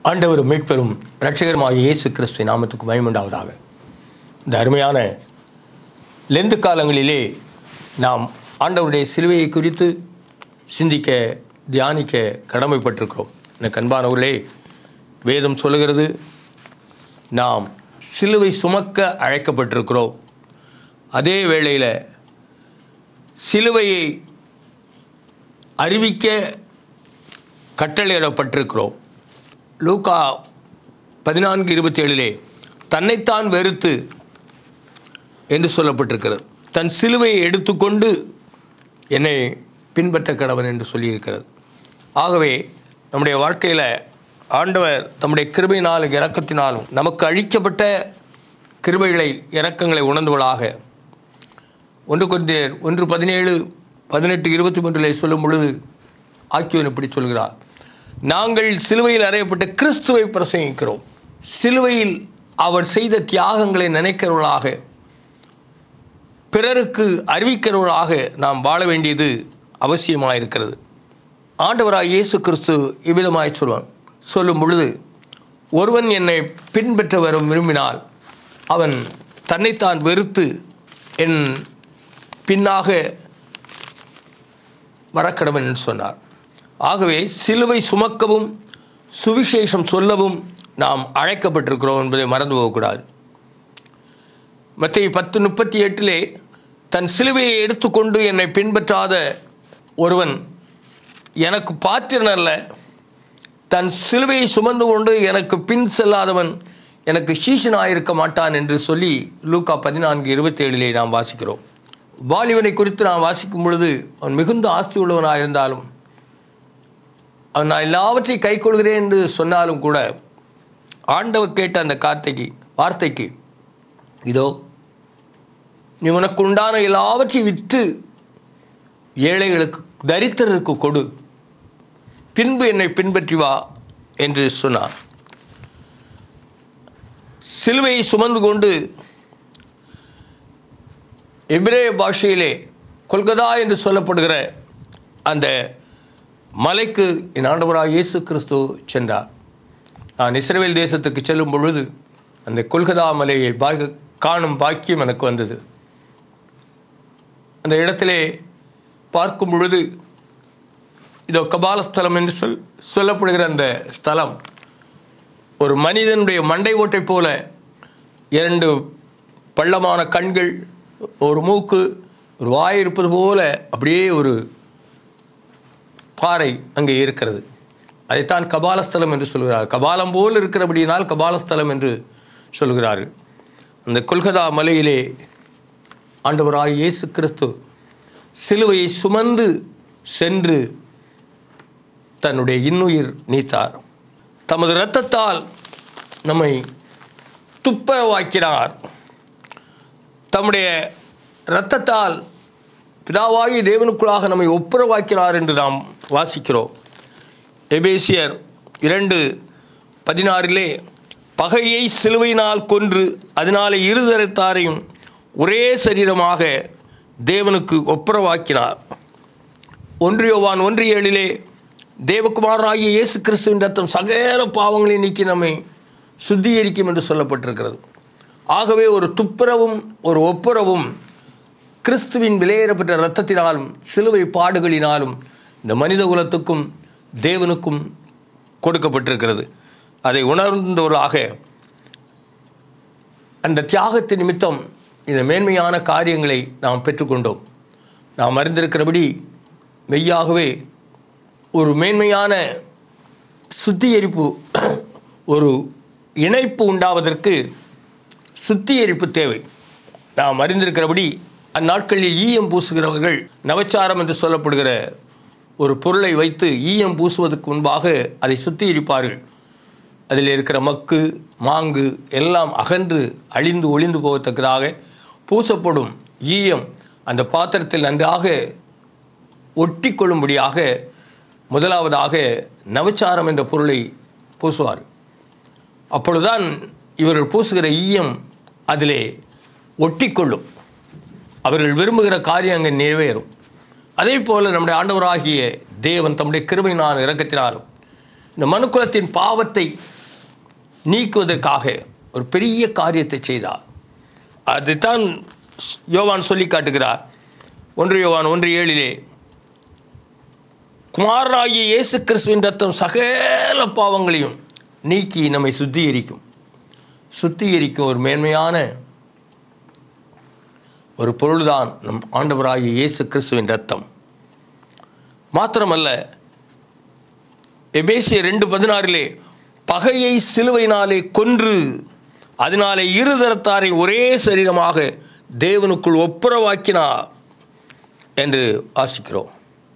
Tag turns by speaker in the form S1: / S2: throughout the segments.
S1: ஆண்டவர் மீட்பெரும் இரட்சகருமாகிய இயேசு கிறிஸ்துவின் நாமத்துக்கு மயமுண்டாவதாக இந்த அருமையான லெந்து காலங்களிலே நாம் ஆண்டவருடைய சிலுவையை குறித்து சிந்திக்க தியானிக்க கடமைப்பட்டிருக்கிறோம் எனக்கு அன்பானவர்களே வேதம் சொல்லுகிறது நாம் சிலுவை சுமக்க அழைக்கப்பட்டிருக்கிறோம் அதே வேளையில் சிலுவையை அறிவிக்க கட்டளையிடப்பட்டிருக்கிறோம் லூக்கா பதினான்கு இருபத்தி ஏழிலே தன்னைத்தான் வெறுத்து என்று சொல்லப்பட்டிருக்கிறது தன் சிலுவையை எடுத்துக்கொண்டு என்னை பின்பற்ற கடவன் என்று சொல்லியிருக்கிறது ஆகவே நம்முடைய வாழ்க்கையில் ஆண்டவர் தம்முடைய கிருபையினாலும் இறக்கத்தினாலும் நமக்கு அழிக்கப்பட்ட கிருபைகளை இறக்கங்களை உணர்ந்தவளாக ஒன்று கொண்டேர் ஒன்று பதினேழு பதினெட்டு இருபத்தி மூன்றிலே சொல்லும் பொழுது ஆக்கியோன் இப்படி சொல்கிறார் நாங்கள் சிலுவையில் அறையப்பட்ட கிறிஸ்துவை பிரசங்கிக்கிறோம் சிலுவையில் அவர் செய்த தியாகங்களை நினைக்கிறவர்களாக பிறருக்கு அறிவிக்கிறவர்களாக நாம் வாழ வேண்டியது அவசியமாக இருக்கிறது ஆண்டவராக இயேசு கிறிஸ்து இவ்விதமாய் சொல்வான் சொல்லும் பொழுது ஒருவன் என்னை பின்பற்ற வர விரும்பினால் அவன் தன்னைத்தான் வெறுத்து என் பின்னாக வரக்கடவன் என்று சொன்னார் ஆகவே சிலுவை சுமக்கவும் சுவிசேஷம் சொல்லவும் நாம் அழைக்கப்பட்டிருக்கிறோம் என்பதை மறந்து போகக்கூடாது மத்திய பத்து முப்பத்தி எட்டிலே தன் சிலுவையை எடுத்துக்கொண்டு என்னை பின்பற்றாத ஒருவன் எனக்கு பாத்திரன் அல்ல தன் சிலுவையை சுமந்து கொண்டு எனக்கு பின் செல்லாதவன் எனக்கு சீசனாயிருக்க மாட்டான் என்று சொல்லி லூக்கா பதினான்கு இருபத்தி ஏழிலே நாம் வாசிக்கிறோம் வாலிபனை குறித்து நான் வாசிக்கும் பொழுது அவன் மிகுந்த ஆஸ்தி உள்ளவனாக இருந்தாலும் அவன் நான் எல்லாவற்றையும் கை கொள்கிறேன் என்று சொன்னாலும் கூட ஆண்டவர் கேட்ட அந்த கார்த்தைக்கு வார்த்தைக்கு இதோ நீ உனக்கு உண்டான எல்லாவற்றையும் விற்று ஏழைகளுக்கு தரித்திரருக்கு கொடு பின்பு என்னை பின்பற்றி வா என்று சொன்னார் சிலுவையை சுமந்து கொண்டு எபிரேய பாஷையிலே கொல்கதா என்று சொல்லப்படுகிற அந்த மலைக்கு என் ஆண்டவராக இயேசு கிறிஸ்து சென்றார் நான் இஸ்ரேல் தேசத்துக்கு செல்லும் பொழுது அந்த கொல்கதா மலையை பாக காணும் பாக்கியம் எனக்கு வந்தது அந்த இடத்திலே பார்க்கும் பொழுது இதோ கபாலஸ்தலம் என்று சொல் சொல்லப்படுகிற அந்த ஸ்தலம் ஒரு மனிதனுடைய மண்டை ஓட்டை போல இரண்டு பள்ளமான கண்கள் ஒரு மூக்கு ஒரு வாய் இருப்பது போல அப்படியே ஒரு பாறை அங்கே இருக்கிறது அதைத்தான் கபாலஸ்தலம் என்று சொல்கிறார் கபாலம் போல் இருக்கிறபடியினால் கபாலஸ்தலம் என்று சொல்கிறார்கள் அந்த கொல்கதா மலையிலே ஆண்டவராய் இயேசு கிறிஸ்து சிலுவையை சுமந்து சென்று தன்னுடைய இன்னுயிர் நீத்தார் தமது இரத்தத்தால் நம்மை துப்பவாக்கினார் தம்முடைய இரத்தத்தால் பிதாவாகி தேவனுக்குள்ளாக நம்மை ஒப்புரவாக்கினார் என்று நாம் வாசிக்கிறோம் எபேசியர் இரண்டு பதினாறிலே பகையை சிலுவையினால் கொன்று அதனாலே இருதரத்தாரையும் ஒரே சரீரமாக தேவனுக்கு ஒப்புரவாக்கினார் ஒன்றியோவான் ஒன்று ஏழிலே தேவகுமாரனாகிய இயேசு கிறிஸ்துவின் ரத்தம் சகல பாவங்களை நீக்கி நம்மை சுத்திகரிக்கும் என்று சொல்லப்பட்டிருக்கிறது ஆகவே ஒரு துப்புரவும் ஒரு ஒப்புரவும் கிறிஸ்துவின் விலையேறப்பட்ட இரத்தத்தினாலும் சிலுவை பாடுகளினாலும் இந்த மனித குலத்துக்கும் தேவனுக்கும் கொடுக்கப்பட்டிருக்கிறது அதை உணர்ந்தவர்களாக அந்த தியாகத்தின் நிமித்தம் இந்த மேன்மையான காரியங்களை நாம் பெற்றுக்கொண்டோம் நாம் அறிந்திருக்கிறபடி மெய்யாகவே ஒரு மேன்மையான சுத்திகரிப்பு ஒரு இணைப்பு உண்டாவதற்கு சுத்திகரிப்பு தேவை நாம் அறிந்திருக்கிறபடி அந்நாட்களில் ஈயம் பூசுகிறவர்கள் நவச்சாரம் என்று சொல்லப்படுகிற ஒரு பொருளை வைத்து ஈயம் பூசுவதற்கு முன்பாக அதை சுத்திகரிப்பார்கள் அதில் இருக்கிற மக்கு மாங்கு எல்லாம் அகன்று அழிந்து ஒளிந்து போகத்தக்கதாக பூசப்படும் ஈயம் அந்த பாத்திரத்தில் நன்றாக ஒட்டி கொள்ளும்படியாக முதலாவதாக நவச்சாரம் என்ற பொருளை பூசுவார் அப்பொழுதுதான் இவர்கள் பூசுகிற ஈயம் அதிலே ஒட்டிக்கொள்ளும் அவர்கள் விரும்புகிற காரியம் அங்கே நிறைவேறும் அதே போல் நம்முடைய ஆண்டவராகிய தேவன் தம்முடைய கிருபையினால் இறக்கத்தினாலும் இந்த மனுக்குலத்தின் பாவத்தை நீக்குவதற்காக ஒரு பெரிய காரியத்தை செய்தார் அதுதான் யோவான் சொல்லி காட்டுகிறார் ஒன்று யோவான் ஒன்று ஏழிலே குமாரனாகிய இயேசு கிறிஸ்துவின் ரத்தம் சகல பாவங்களையும் நீக்கி நம்மை சுத்திகரிக்கும் சுத்திகரிக்கும் ஒரு மேன்மையான ஒரு பொருள்தான் நம் ஆண்டவராகிய இயேசு கிறிஸ்துவின் ரத்தம் மாத்திரமல்ல எபேசிய ரெண்டு பதினாறிலே பகையை சிலுவையினாலே கொன்று அதனாலே இருதரத்தாரை ஒரே சரீரமாக தேவனுக்குள் ஒப்புரவாக்கினார் என்று வாசிக்கிறோம்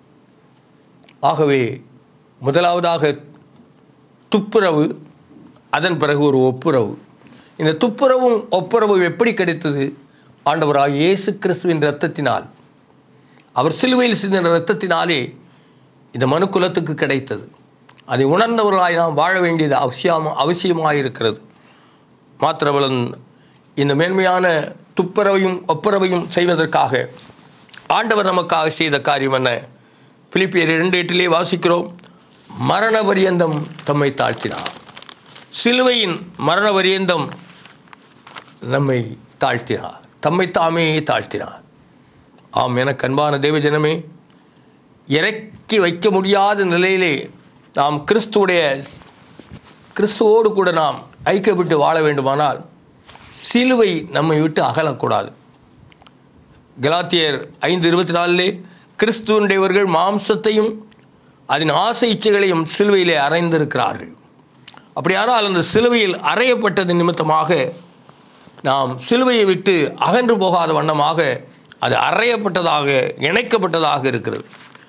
S1: ஆகவே முதலாவதாக துப்புரவு அதன் பிறகு ஒரு ஒப்புரவு இந்த துப்புரவும் ஒப்புரவும் எப்படி கிடைத்தது ஆண்டவராக இயேசு கிறிஸ்துவின் இரத்தத்தினால் அவர் சிலுவையில் சிந்தின இரத்தத்தினாலே இந்த மனுக்குலத்துக்கு கிடைத்தது அதை உணர்ந்தவர்களாய் நாம் வாழ வேண்டியது அவசியம் அவசியமாக இருக்கிறது மாத்திரவளன் இந்த மேன்மையான துப்புரவையும் ஒப்புரவையும் செய்வதற்காக ஆண்டவர் நமக்காக செய்த காரியம் என்ன பிலிப்பியர் இரண்டு எட்டிலே வாசிக்கிறோம் மரண பரியந்தம் தம்மை தாழ்த்தினார் சிலுவையின் மரண பரியந்தம் நம்மை தாழ்த்தினார் தம்மை தாமே தாழ்த்தினார் ஆம் எனக்கு அன்பான தேவஜனமே இறக்கி வைக்க முடியாத நிலையிலே நாம் கிறிஸ்துவுடைய கிறிஸ்துவோடு கூட நாம் ஐக்கியப்பட்டு வாழ வேண்டுமானால் சிலுவை நம்மை விட்டு அகலக்கூடாது கலாத்தியர் ஐந்து இருபத்தி நாலிலே கிறிஸ்துவனுடையவர்கள் மாம்சத்தையும் அதன் ஆசை இச்சைகளையும் சிலுவையிலே அறைந்திருக்கிறார்கள் அப்படியானால் அந்த சிலுவையில் அறையப்பட்டது நிமித்தமாக நாம் சிலுவையை விட்டு அகன்று போகாத வண்ணமாக அது அறையப்பட்டதாக இணைக்கப்பட்டதாக இருக்கிறது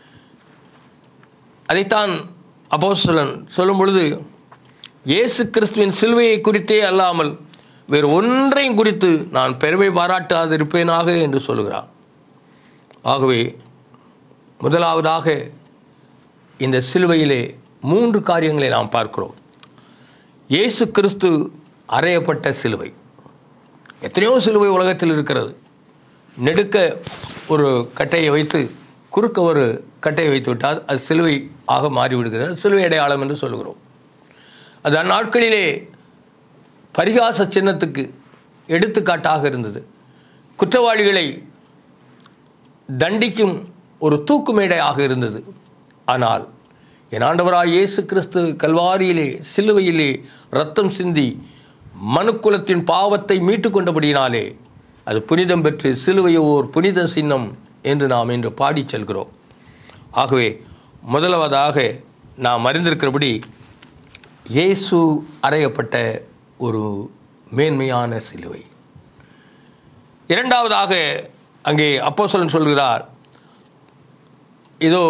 S1: அதைத்தான் அப்போஸ்தலன் சொல்லும் பொழுது இயேசு கிறிஸ்துவின் சிலுவையை குறித்தே அல்லாமல் வேறு ஒன்றையும் குறித்து நான் பெருமை பாராட்டாதிருப்பேனாக என்று சொல்கிறார் ஆகவே முதலாவதாக இந்த சிலுவையிலே மூன்று காரியங்களை நாம் பார்க்கிறோம் இயேசு கிறிஸ்து அறையப்பட்ட சிலுவை எத்தனையோ சிலுவை உலகத்தில் இருக்கிறது நெடுக்க ஒரு கட்டையை வைத்து குறுக்க ஒரு கட்டையை வைத்து விட்டால் அது சிலுவை ஆக மாறிவிடுகிறது சிலுவை அடையாளம் என்று சொல்கிறோம் அது அந்நாட்களிலே பரிகாச சின்னத்துக்கு எடுத்துக்காட்டாக இருந்தது குற்றவாளிகளை தண்டிக்கும் ஒரு தூக்கு மேடையாக இருந்தது ஆனால் என் ஆண்டவராய் இயேசு கிறிஸ்து கல்வாரியிலே சிலுவையிலே ரத்தம் சிந்தி மனுக்குலத்தின் பாவத்தை மீட்டு கொண்டபடியினாலே அது புனிதம் பெற்று சிலுவையோ ஓர் புனித சின்னம் என்று நாம் இன்று பாடிச் செல்கிறோம் ஆகவே முதலாவதாக நாம் அறிந்திருக்கிறபடி இயேசு அறையப்பட்ட ஒரு மேன்மையான சிலுவை இரண்டாவதாக அங்கே அப்போஸ்தலன் சொல்கிறார் இதோ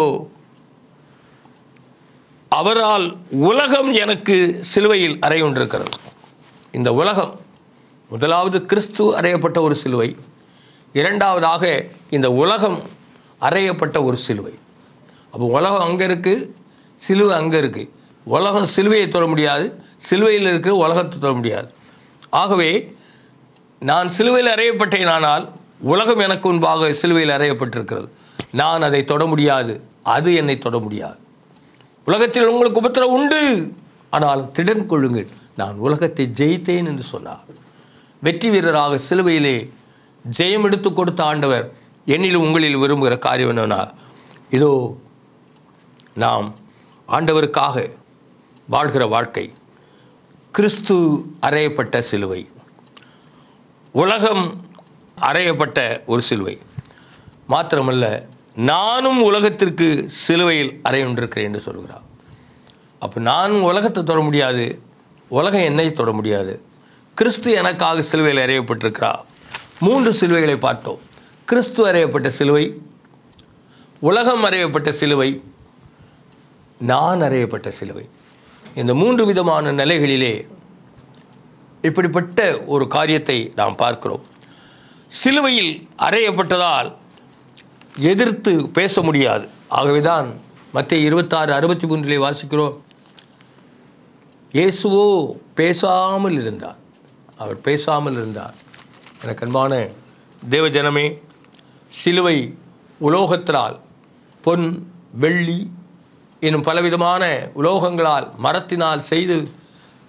S1: அவரால் உலகம் எனக்கு சிலுவையில் அறையுண்டிருக்கிறது இந்த உலகம் முதலாவது கிறிஸ்து அறையப்பட்ட ஒரு சிலுவை இரண்டாவதாக இந்த உலகம் அறையப்பட்ட ஒரு சிலுவை அப்போ உலகம் அங்கே இருக்குது சிலுவை அங்கே இருக்குது உலகம் சிலுவையை தொட முடியாது சிலுவையில் இருக்கிற உலகத்தை தொட முடியாது ஆகவே நான் சிலுவையில் அறையப்பட்டேனானால் உலகம் எனக்கு முன்பாக சிலுவையில் அறையப்பட்டிருக்கிறது நான் அதை தொட முடியாது அது என்னை தொட முடியாது உலகத்தில் உங்களுக்கு உபத்திரம் உண்டு ஆனால் திடன் கொள்ளுங்கள் நான் உலகத்தை ஜெயித்தேன் என்று சொன்னார் வெற்றி வீரராக சிலுவையிலே ஜெயம் எடுத்து கொடுத்த ஆண்டவர் என்னில் உங்களில் விரும்புகிற காரியம் என்னன்னா இதோ நாம் ஆண்டவருக்காக வாழ்கிற வாழ்க்கை கிறிஸ்து அறையப்பட்ட சிலுவை உலகம் அறையப்பட்ட ஒரு சிலுவை மாத்திரமல்ல நானும் உலகத்திற்கு சிலுவையில் அறையுண்டிருக்கிறேன் என்று சொல்கிறார் அப்போ நானும் உலகத்தை தொட முடியாது உலகம் என்னை தொட முடியாது கிறிஸ்து எனக்காக சிலுவையில் அறையப்பட்டிருக்கிறார் மூன்று சிலுவைகளை பார்த்தோம் கிறிஸ்து அறையப்பட்ட சிலுவை உலகம் அறையப்பட்ட சிலுவை நான் அறையப்பட்ட சிலுவை இந்த மூன்று விதமான நிலைகளிலே இப்படிப்பட்ட ஒரு காரியத்தை நாம் பார்க்கிறோம் சிலுவையில் அறையப்பட்டதால் எதிர்த்து பேச முடியாது ஆகவேதான் மத்திய இருபத்தாறு அறுபத்தி மூன்றிலே வாசிக்கிறோம் இயேசுவோ பேசாமல் இருந்தார் அவர் பேசாமல் இருந்தார் எனக்கு அன்பான தேவஜனமே சிலுவை உலோகத்தினால் பொன் வெள்ளி எனும் பலவிதமான உலோகங்களால் மரத்தினால் செய்து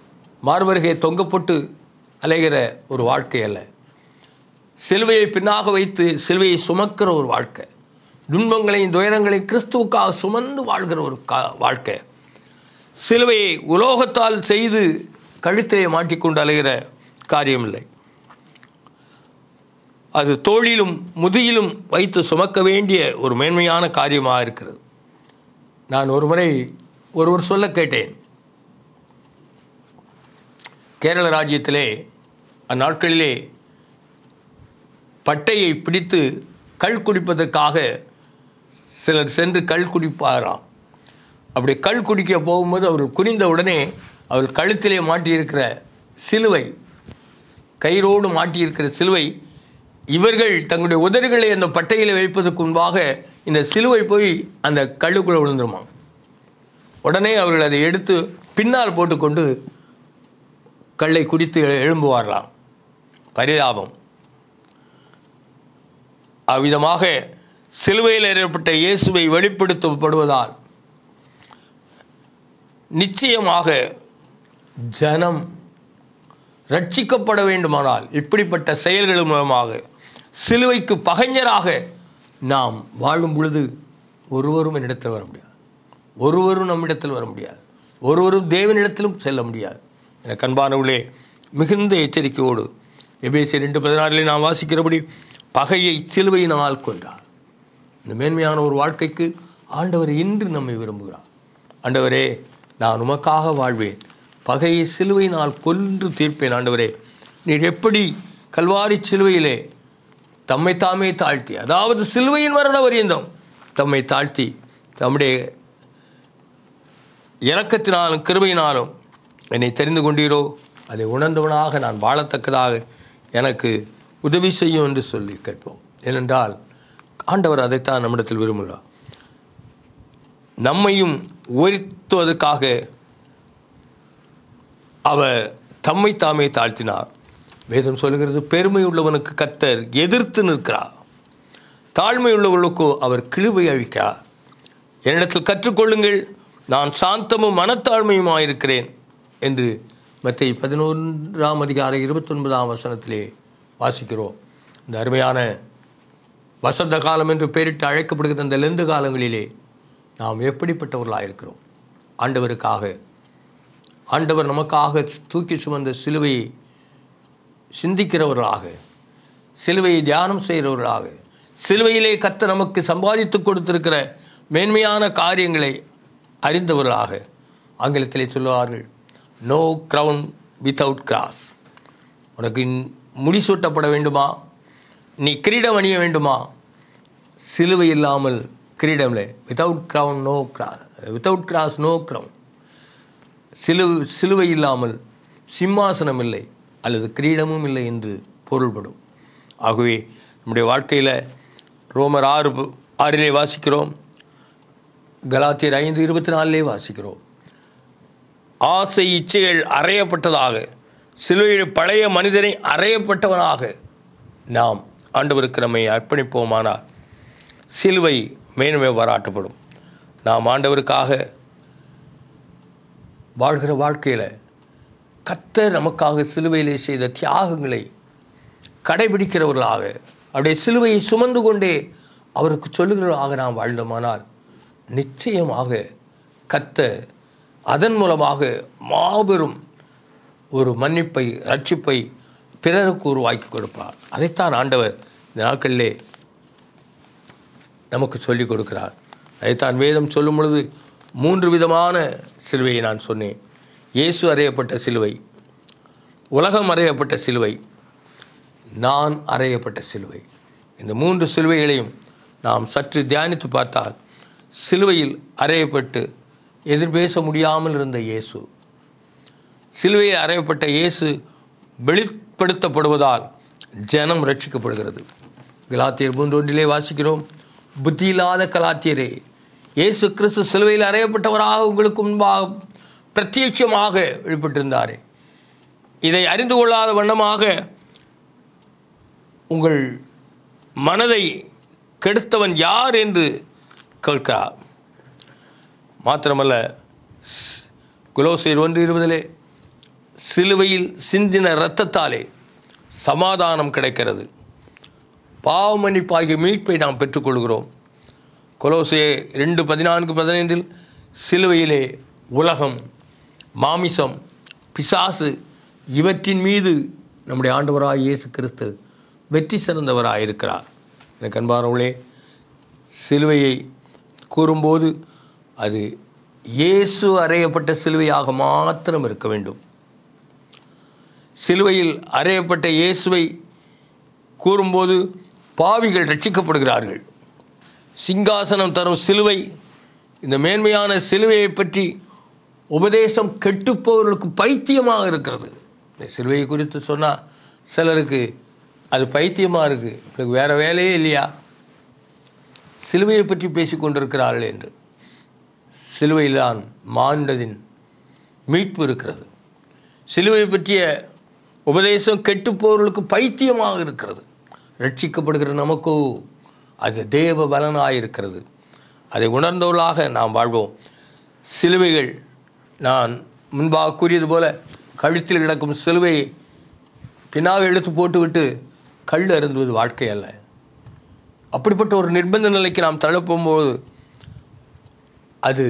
S1: மார்பருகே தொங்கப்பட்டு அலைகிற ஒரு வாழ்க்கை அல்ல சிலுவையை பின்னாக வைத்து சிலுவையை சுமக்கிற ஒரு வாழ்க்கை துன்பங்களையும் துயரங்களையும் கிறிஸ்துவுக்காக சுமந்து வாழ்கிற ஒரு கா வாழ்க்கை சிலுவையை உலோகத்தால் செய்து கழுத்திலே மாட்டிக்கொண்டு அலைகிற காரியமில்லை அது தோளிலும் முதுகிலும் வைத்து சுமக்க வேண்டிய ஒரு மேன்மையான காரியமாக இருக்கிறது நான் ஒரு முறை ஒருவர் சொல்ல கேட்டேன் கேரள ராஜ்யத்திலே அந்நாட்களிலே பட்டையை பிடித்து கள் குடிப்பதற்காக சிலர் சென்று கள் குடிப்பாராம் அப்படி கள் குடிக்க போகும்போது அவர் குனிந்த உடனே அவர் கழுத்திலே மாட்டியிருக்கிற சிலுவை கயிறோடு மாட்டியிருக்கிற சிலுவை இவர்கள் தங்களுடைய உதடுகளை அந்த பட்டையில் வைப்பதற்கு முன்பாக இந்த சிலுவை போய் அந்த கல்லுக்குள்ளே விழுந்துருமா உடனே அவர்கள் அதை எடுத்து பின்னால் போட்டுக்கொண்டு கல்லை குடித்து எழும்புவார்களாம் பரிதாபம் அவ்விதமாக சிலுவையில் ஏற்பட்ட இயேசுவை வெளிப்படுத்தப்படுவதால் நிச்சயமாக ஜனம் ரட்சிக்கப்பட வேண்டுமானால் இப்படிப்பட்ட செயல்கள் மூலமாக சிலுவைக்கு பகைஞராக நாம் வாழும் பொழுது ஒருவரும் என்னிடத்தில் வர முடியாது ஒருவரும் நம்மிடத்தில் வர முடியாது ஒருவரும் தேவனிடத்திலும் செல்ல முடியாது என கண்பானவர்களே மிகுந்த எச்சரிக்கையோடு எபேசி ரெண்டு பதினாறிலே நாம் வாசிக்கிறபடி பகையை சிலுவையினால் கொன்றார் இந்த மேன்மையான ஒரு வாழ்க்கைக்கு ஆண்டவர் இன்று நம்மை விரும்புகிறார் ஆண்டவரே நான் உமக்காக வாழ்வேன் பகையை சிலுவையினால் கொன்று தீர்ப்பேன் ஆண்டவரே நீர் எப்படி கல்வாரி சிலுவையிலே தம்மை தாமே தாழ்த்தி அதாவது சிலுவையின் மரண வரியந்தம் தம்மை தாழ்த்தி தம்முடைய இறக்கத்தினாலும் கிருபையினாலும் என்னை தெரிந்து கொண்டீரோ அதை உணர்ந்தவனாக நான் வாழத்தக்கதாக எனக்கு உதவி செய்யும் என்று சொல்லி கேட்போம் ஏனென்றால் ஆண்டவர் அதைத்தான் நம்மிடத்தில் விரும்புகிறார் நம்மையும் உயர்த்துவதற்காக அவர் தம்மை தாமே தாழ்த்தினார் வேதம் சொல்லுகிறது பெருமை உள்ளவனுக்கு கத்தர் எதிர்த்து நிற்கிறார் தாழ்மை உள்ளவர்களுக்கோ அவர் கிழுவை அழிக்கிறார் என்னிடத்தில் கற்றுக்கொள்ளுங்கள் நான் சாந்தமும் மனத்தாழ்மையுமாயிருக்கிறேன் என்று மத்திய பதினொன்றாம் அதிகார இருபத்தொன்பதாம் வசனத்திலே வாசிக்கிறோம் இந்த அருமையான வசந்த காலம் என்று பெயரிட்டு அழைக்கப்படுகிற அந்த லெந்து காலங்களிலே நாம் எப்படிப்பட்டவர்களாக இருக்கிறோம் ஆண்டவருக்காக ஆண்டவர் நமக்காக தூக்கி சுமந்த சிலுவையை சிந்திக்கிறவர்களாக சிலுவையை தியானம் செய்கிறவர்களாக சிலுவையிலே கத்த நமக்கு சம்பாதித்து கொடுத்திருக்கிற மேன்மையான காரியங்களை அறிந்தவர்களாக ஆங்கிலத்திலே சொல்லுவார்கள் நோ க்ரௌன் வித்தவுட் கிராஸ் உனக்கு முடிசூட்டப்பட வேண்டுமா நீ கிரீடம் அணிய வேண்டுமா சிலுவை இல்லாமல் கிரீடம் இல்லை without crown no cross without cross no crown சிலு சிலுவை இல்லாமல் சிம்மாசனம் இல்லை அல்லது கிரீடமும் இல்லை என்று பொருள்படும் ஆகவே நம்முடைய வாழ்க்கையில் ரோமர் ஆறு ஆறிலே வாசிக்கிறோம் கலாத்தியர் ஐந்து இருபத்தி நாலிலே வாசிக்கிறோம் ஆசை இச்சைகள் அறையப்பட்டதாக சிலுவையில் பழைய மனிதனை அறையப்பட்டவனாக நாம் ஆண்டவருக்கு நம்மை அர்ப்பணிப்போமானால் சிலுவை மேன்மை பாராட்டப்படும் நாம் ஆண்டவருக்காக வாழ்கிற வாழ்க்கையில் கத்தர் நமக்காக சிலுவையிலே செய்த தியாகங்களை கடைபிடிக்கிறவர்களாக அவருடைய சிலுவையை சுமந்து கொண்டே அவருக்கு சொல்லுகிறவர்களாக நாம் வாழ்ந்தோமானால் நிச்சயமாக கத்த அதன் மூலமாக மாபெரும் ஒரு மன்னிப்பை ரட்சிப்பை பிறருக்கு உருவாக்கி கொடுப்பார் அதைத்தான் ஆண்டவர் இந்த நாட்களிலே நமக்கு சொல்லிக் கொடுக்கிறார் அதைத்தான் வேதம் சொல்லும் பொழுது மூன்று விதமான சிலுவையை நான் சொன்னேன் இயேசு அறையப்பட்ட சிலுவை உலகம் அறையப்பட்ட சிலுவை நான் அறையப்பட்ட சிலுவை இந்த மூன்று சிலுவைகளையும் நாம் சற்று தியானித்து பார்த்தால் சிலுவையில் அறையப்பட்டு எதிர்பேச முடியாமல் இருந்த இயேசு சிலுவையில் அறையப்பட்ட இயேசு வெளிப்படுத்தப்படுவதால் ஜனம் ரட்சிக்கப்படுகிறது கலாத்தியர் மூன்றொன்றிலே வாசிக்கிறோம் புத்தியில்லாத கலாத்தியரே இயேசு கிறிஸ்து சிலுவையில் அறையப்பட்டவராக உங்களுக்கு முன்பாக பிரத்யட்சமாக வெளிப்பட்டிருந்தாரே இதை அறிந்து கொள்ளாத வண்ணமாக உங்கள் மனதை கெடுத்தவன் யார் என்று கேட்கிறார் மாத்திரமல்ல குலோசியர் ஒன்று இருபதிலே சிலுவையில் சிந்தின இரத்தத்தாலே சமாதானம் கிடைக்கிறது பாவமன்னிப்பாகிய மீட்பை நாம் பெற்றுக்கொள்கிறோம் கொலோசே ரெண்டு பதினான்கு பதினைந்தில் சிலுவையிலே உலகம் மாமிசம் பிசாசு இவற்றின் மீது நம்முடைய ஆண்டவராய் இயேசு கிறிஸ்து வெற்றி சிறந்தவராக இருக்கிறார் எனக்கு அன்பானவர்களே சிலுவையை கூறும்போது அது இயேசு அறையப்பட்ட சிலுவையாக மாத்திரம் இருக்க வேண்டும் சிலுவையில் அறையப்பட்ட இயேசுவை கூறும்போது பாவிகள் ரட்சிக்கப்படுகிறார்கள் சிங்காசனம் தரும் சிலுவை இந்த மேன்மையான சிலுவையை பற்றி உபதேசம் கெட்டுப்பவர்களுக்கு பைத்தியமாக இருக்கிறது இந்த சிலுவையை குறித்து சொன்னால் சிலருக்கு அது பைத்தியமாக இருக்குது உங்களுக்கு வேறு வேலையே இல்லையா சிலுவையை பற்றி பேசி கொண்டிருக்கிறார்கள் என்று சிலுவையில்தான் மாண்டதின் மீட்பு இருக்கிறது சிலுவை பற்றிய உபதேசம் கெட்டுப்போர்களுக்கு பைத்தியமாக இருக்கிறது ரட்சிக்கப்படுகிற நமக்கோ அது தேவ பலனாக இருக்கிறது அதை உணர்ந்தவர்களாக நாம் வாழ்வோம் சிலுவைகள் நான் முன்பாக கூறியது போல கழுத்தில் கிடக்கும் சிலுவையை பின்னாக எடுத்து போட்டுவிட்டு கல் அருந்துவது வாழ்க்கை அல்ல அப்படிப்பட்ட ஒரு நிர்பந்த நிலைக்கு நாம் தள்ளப்போகும்போது அது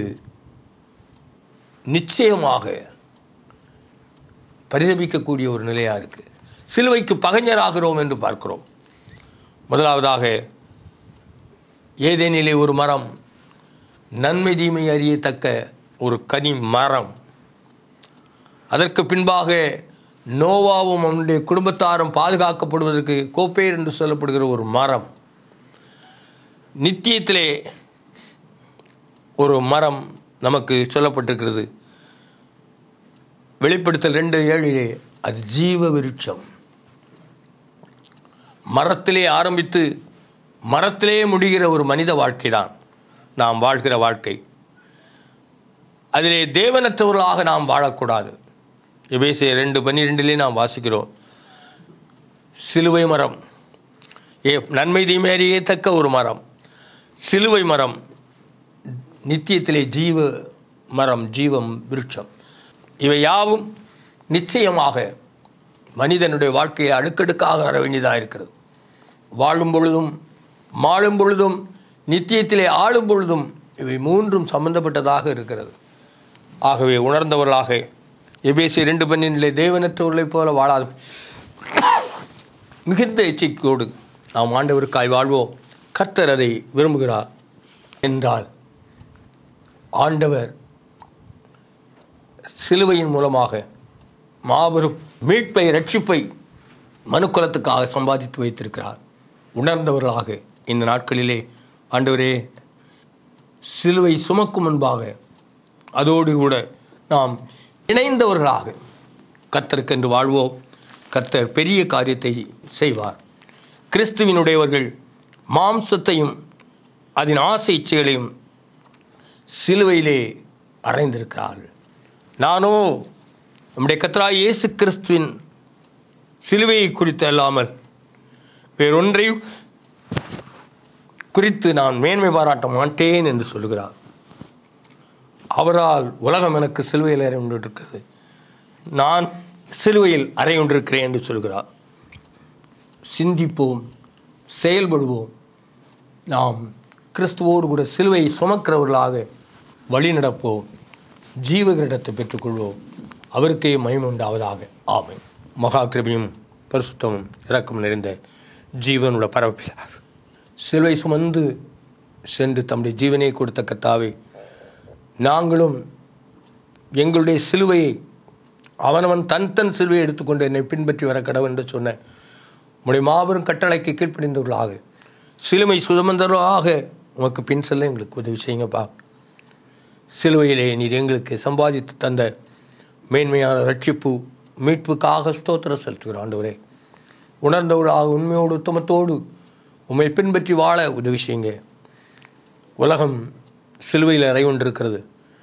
S1: நிச்சயமாக பரிதபிக்கக்கூடிய ஒரு நிலையாக இருக்குது சிலுவைக்கு பகைஞராகிறோம் என்று பார்க்கிறோம் முதலாவதாக ஏதேனிலே ஒரு மரம் நன்மை தீமை அறியத்தக்க ஒரு கனி மரம் அதற்கு பின்பாக நோவாவும் அவனுடைய குடும்பத்தாரும் பாதுகாக்கப்படுவதற்கு கோப்பேர் என்று சொல்லப்படுகிற ஒரு மரம் நித்தியத்திலே ஒரு மரம் நமக்கு சொல்லப்பட்டிருக்கிறது வெளிப்படுத்தல் ரெண்டு ஏழிலே அது ஜீவ விருட்சம் மரத்திலே ஆரம்பித்து மரத்திலே முடிகிற ஒரு மனித வாழ்க்கை தான் நாம் வாழ்கிற வாழ்க்கை அதிலே தேவனற்றவர்களாக நாம் வாழக்கூடாது எபேசிய ரெண்டு பன்னிரெண்டிலே நாம் வாசிக்கிறோம் சிலுவை மரம் ஏ நன்மை தீமேறியே தக்க ஒரு மரம் சிலுவை மரம் நித்தியத்திலே ஜீவ மரம் ஜீவம் விருட்சம் இவை யாவும் நிச்சயமாக மனிதனுடைய வாழ்க்கையை அடுக்கடுக்காக வர வேண்டியதாக இருக்கிறது வாழும் பொழுதும் மாளும் பொழுதும் நித்தியத்திலே ஆளும் பொழுதும் இவை மூன்றும் சம்பந்தப்பட்டதாக இருக்கிறது ஆகவே உணர்ந்தவர்களாக எபேசி ரெண்டு பெண்ணிலே தேவனற்றவர்களைப் போல வாழாது மிகுந்த எச்சரிக்கையோடு நாம் ஆண்டவருக்காய் வாழ்வோம் கர்த்தர் அதை விரும்புகிறார் என்றால் ஆண்டவர் சிலுவையின் மூலமாக மாபெரும் மீட்பை ரட்சிப்பை மனுக்குலத்துக்காக சம்பாதித்து வைத்திருக்கிறார் உணர்ந்தவர்களாக இந்த நாட்களிலே ஆண்டவரே சிலுவை சுமக்கும் முன்பாக அதோடு கூட நாம் இணைந்தவர்களாக கர்த்தருக்கென்று வாழ்வோம் கர்த்தர் பெரிய காரியத்தை செய்வார் கிறிஸ்துவினுடையவர்கள் மாம்சத்தையும் அதன் ஆசை இச்சைகளையும் சிலுவையிலே அறைந்திருக்கிறார்கள் நானோ நம்முடைய கத்ரா இயேசு கிறிஸ்துவின் சிலுவையை குறித்து அல்லாமல் வேறொன்றையும் குறித்து நான் மேன்மை பாராட்ட மாட்டேன் என்று சொல்கிறார் அவரால் உலகம் எனக்கு சிலுவையில் அறை கொண்டிருக்கிறது நான் சிலுவையில் அறை கொண்டிருக்கிறேன் என்று சொல்கிறார் சிந்திப்போம் செயல்படுவோம் நாம் கிறிஸ்துவோடு கூட சிலுவையை சுமக்கிறவர்களாக வழி நடப்போம் ஜீவகிரடத்தை பெற்றுக்கொள்வோம் அவருக்கே மயம் உண்டாவதாக ஆமை மகா கிருபியும் பரிசுத்தமும் இறக்கம் நிறைந்த ஜீவனுள்ள பரப்பிலார் சிலுவை சுமந்து சென்று தம்முடைய ஜீவனை கொடுத்த கத்தாவை நாங்களும் எங்களுடைய சிலுவையை அவனவன் தன் தன் சிலுவையை எடுத்துக்கொண்டு என்னை பின்பற்றி வர கடவுள் என்று சொன்ன உம்முடைய மாபெரும் கட்டளைக்கு கீழ்ப்படிந்தவர்களாக சிலுவை சுதமந்தர்களாக உமக்கு பின் செல்ல எங்களுக்கு உதவி செய்யுங்கப்பா சிலுவையிலே நீர் எங்களுக்கு சம்பாதித்து தந்த மேன்மையான ரட்சிப்பு மீட்புக்காக ஸ்தோத்திரம் செலுத்துகிற ஆண்டவரே உணர்ந்தவர்களாக உண்மையோடு உத்தமத்தோடு உம்மை பின்பற்றி வாழ உதவி செய்யுங்க உலகம் சிலுவையில் அறை கொண்டிருக்கிறது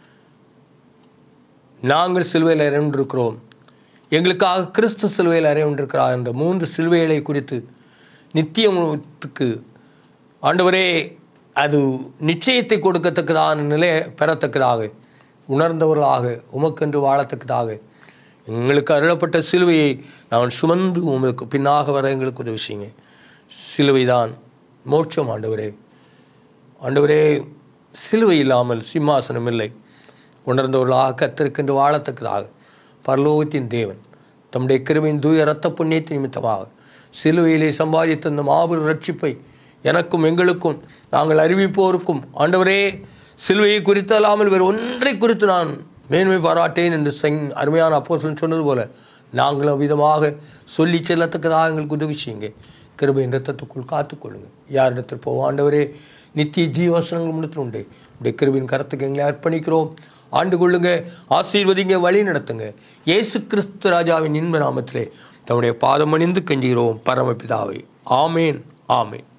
S1: நாங்கள் சிலுவையில் அறை கொண்டிருக்கிறோம் எங்களுக்காக கிறிஸ்து சிலுவையில் அறை கொண்டிருக்கிறார் என்ற மூன்று சிலுவைகளை குறித்து நித்தியத்துக்கு ஆண்டவரே அது நிச்சயத்தை கொடுக்கத்தக்கதான நிலை பெறத்தக்கதாக உணர்ந்தவர்களாக உமக்கென்று வாழத்தக்கதாக எங்களுக்கு அருளப்பட்ட சிலுவையை நான் சுமந்து உங்களுக்கு பின்னாக வர எங்களுக்கு உதவி செய்யுங்க சிலுவைதான் மோட்சம் ஆண்டவரே ஆண்டவரே சிலுவை இல்லாமல் சிம்மாசனம் இல்லை உணர்ந்தவர்களாக கத்திருக்கின்ற வாழத்தக்கதாக பரலோகத்தின் தேவன் தம்முடைய கிருவின் தூய இரத்த புண்ணியத்தின் நிமித்தமாக சிலுவையிலே சம்பாதித்த இந்த மாபெரும் ரட்சிப்பை எனக்கும் எங்களுக்கும் நாங்கள் அறிவிப்போருக்கும் ஆண்டவரே சிலுவையை குறித்து அல்லாமல் வேறு ஒன்றை குறித்து நான் மேன்மை பாராட்டேன் என்று செங் அருமையான அப்போஸ்தலன் சொன்னது போல நாங்களும் விதமாக சொல்லி செல்லத்தக்கதாக எங்களுக்கு உதவி செய்யுங்க கிருபையின் ரத்தத்துக்குள் காத்துக்கொள்ளுங்க யாரிடத்தில் போவோம் ஆண்டவரே நித்திய ஜீவசனங்கள் முன்னத்தில் உண்டு உடைய கிருபின் கரத்துக்கு எங்களை அர்ப்பணிக்கிறோம் ஆண்டு கொள்ளுங்க ஆசீர்வதிங்க வழி நடத்துங்க இயேசு கிறிஸ்து ராஜாவின் இன்ப நாமத்திலே தம்முடைய பாதம் அணிந்து கெஞ்சுகிறோம் பரமபிதாவை ஆமேன் ஆமேன்